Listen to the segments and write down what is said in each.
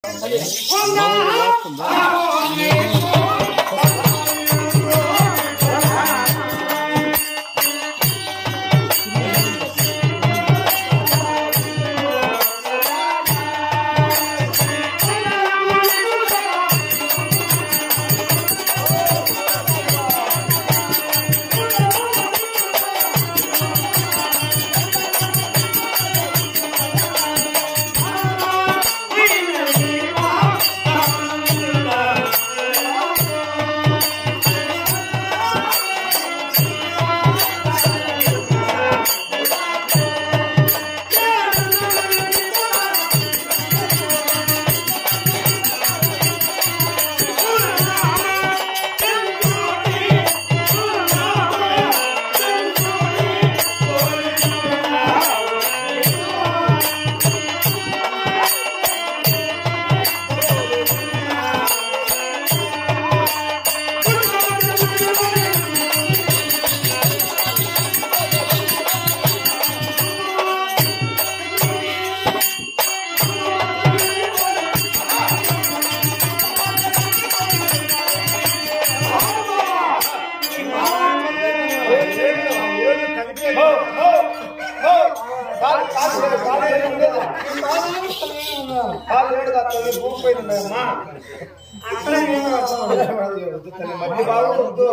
మట్టి బాగా వద్దు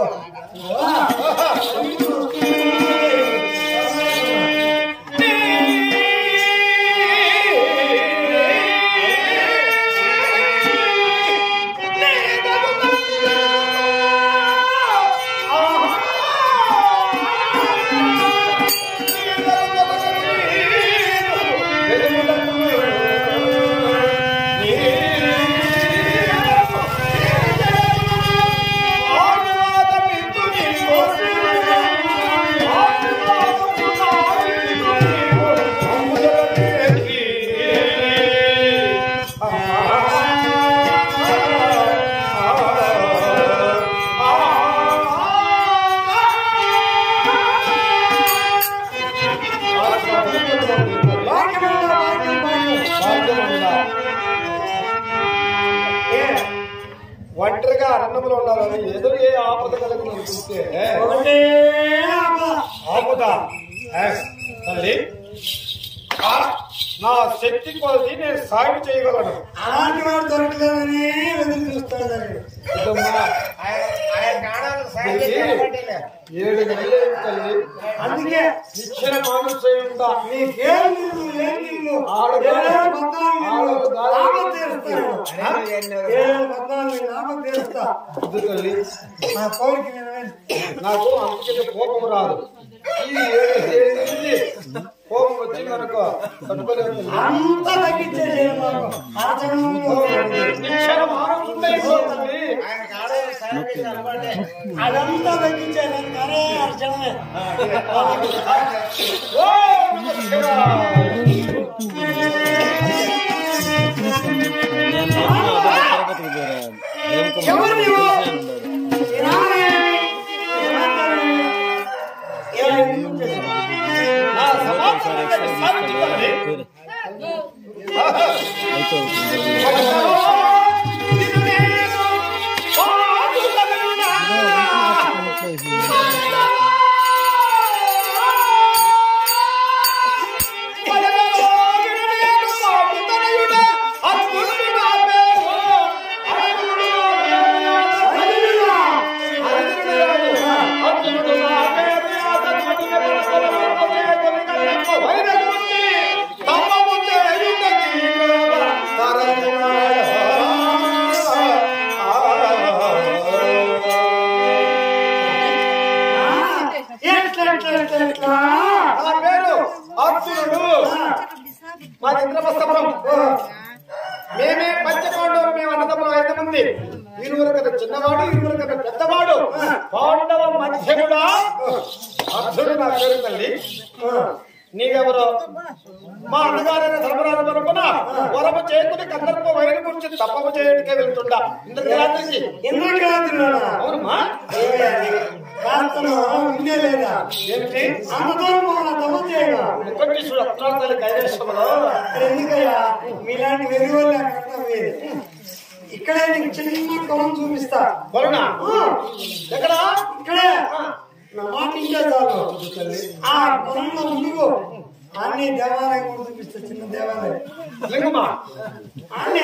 ఒంటరిగా అరణ్యంలో ఉండాలని ఏదో ఏ ఆపద కలిగి చూస్తే ఆపద ఏ, తల్లి ఆ, నా శక్తి కొలది నేను సాయం చేయగలను అలాంటి వాడు దొరకలేదని ఎదురు చూస్తాడు ఇదమ్మా, ఇది ఏడు నెలలు తల్లి అందుకే శిక్షణ మానుసేయుందా నీకేం నిన్ను ఏం నిన్ను ఆడదా? ఏడు పద్నాలుగు ఆడదా? లాభం తీరుస్తాను ఏడు పద్నాలుగు లాభం తీరుస్తా ఇది తల్లి నా పౌరికి నేను వెళ్ళి నాకు అంతకంటే కోపం రాదు ఈ ఏడు ఏడు నుంచి కోపం వచ్చింది అనుకో తట్టుకోలేను తల్లి. అంతా తగ్గించేసి శిక్షణ మానుసుండయి తల్లి అదంతా తగ్గించేది కానీ అర్చనే ఓ నమస్కారం ఎవరు నీవు? నా సమాధానం సాధించాలి నా పేరు అర్జునుడు మా ఇంద్రమస్తపురం మేమే పంచపాండవులు మేము అన్నదమ్ములు ఐదు మంది ఇరువురు కదా చిన్నవాడు ఇరువురు కదా పెద్దవాడు పాండవ మధ్యముడా అర్జునుడు నా పేరు తల్లి నీవెవరు మా అన్నగారైన ధర్మరాజు వరకున వరము చేకుని కందర్ప వైరి గురించి తప్పము చేయటికే వెళ్తుండా ఇంద్రరాత్రికి అవునమ్మా ఏమిటి ముఖటి అత్రాంతాల కైలాసంలో ఎందుకయ్యా మీలాంటి వెలుగులు నీకు చిన్న కొలం చూపిస్తా కొలనా ఆ, ఎక్కడ ఇక్కడే నా మాట ఇంకే చాలు ఆ కొలంలో ముందుకు అన్ని దేవాలయం కూడా చూపిస్తా చిన్న దేవాలయం లింగమా అన్నీ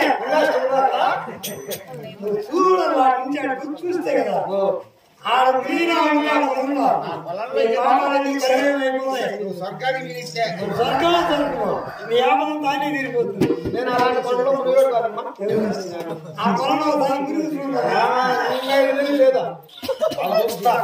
నువ్వు చూడాలి వాటి నుంచి అటు చూస్తే కదా ఆడ మీనా ఉంటాడు పొలంలో. నీ పాపాలన్నీ కరివేవి అయిపోతాయి. నువ్వు స్వర్గానికి పిలిస్తే నువ్వు స్వర్గంలో దొరుకుతావు. నీ వ్యాపారం తానే తీరిపోతుంది నేను అలాంటి కొండలో మునిగాడు కాదమ్మా ఆ పొలంలో దాని గురించి చూడాలి. ఆ, ఇంకా ఇల్లు లేదా వాళ్ళు చెప్తా.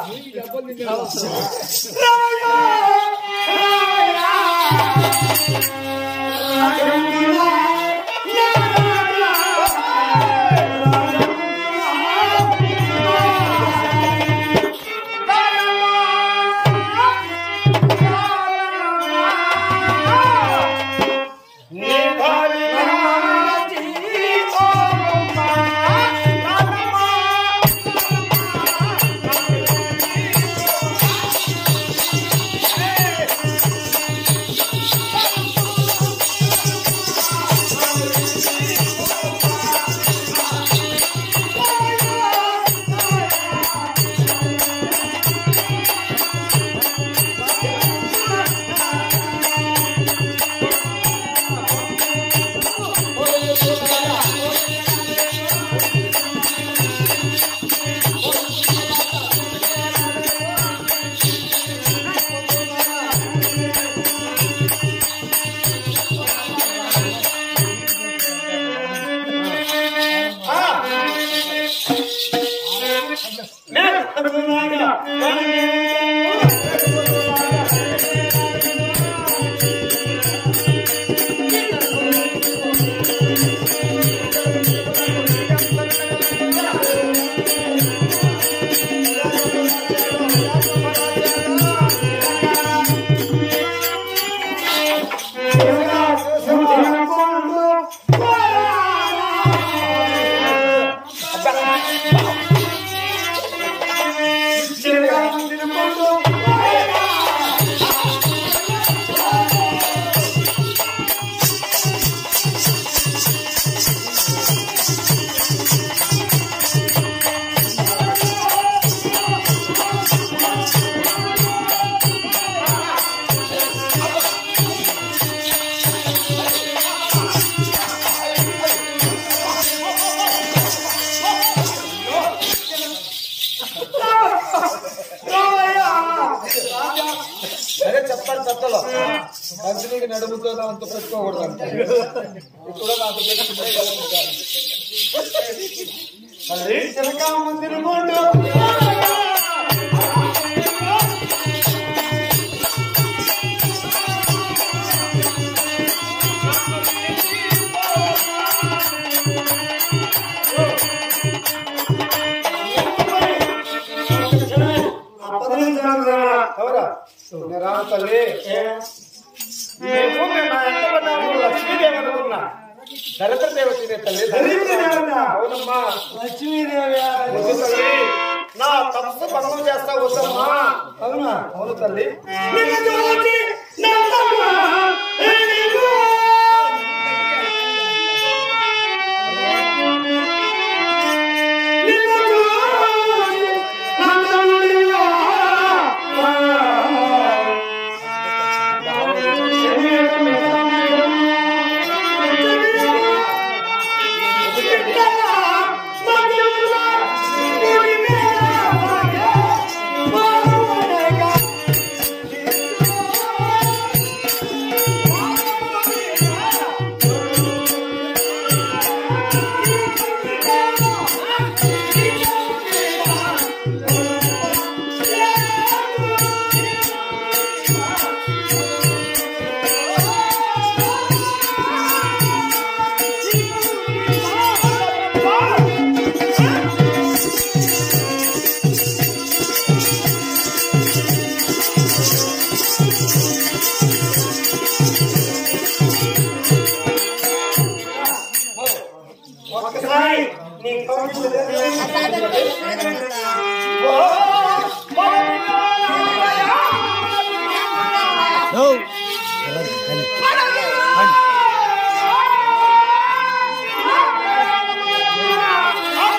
అదే చెప్తాను పెద్దలు కంపెనీకి నడుముతో అంత పెట్టుకోకూడదు అంటే ఇప్పుడు నాకు పెట్టుకుంటే ఎవరా నేను రాను తల్లి నీకు నేను నా ఎంత పడ్డాను లక్ష్మీదేవి అనుకున్నా దరిద్ర దేవతనే తల్లి దరిద్ర దేవత? అవునమ్మా లక్ష్మీదేవి వద్దు తల్లి నా తపస్సు భంగం చేస్తా వద్దమ్మా అవునా అవును తల్లి ఒకసారి నీ కౌంటర్ ఆ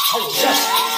అయ్యా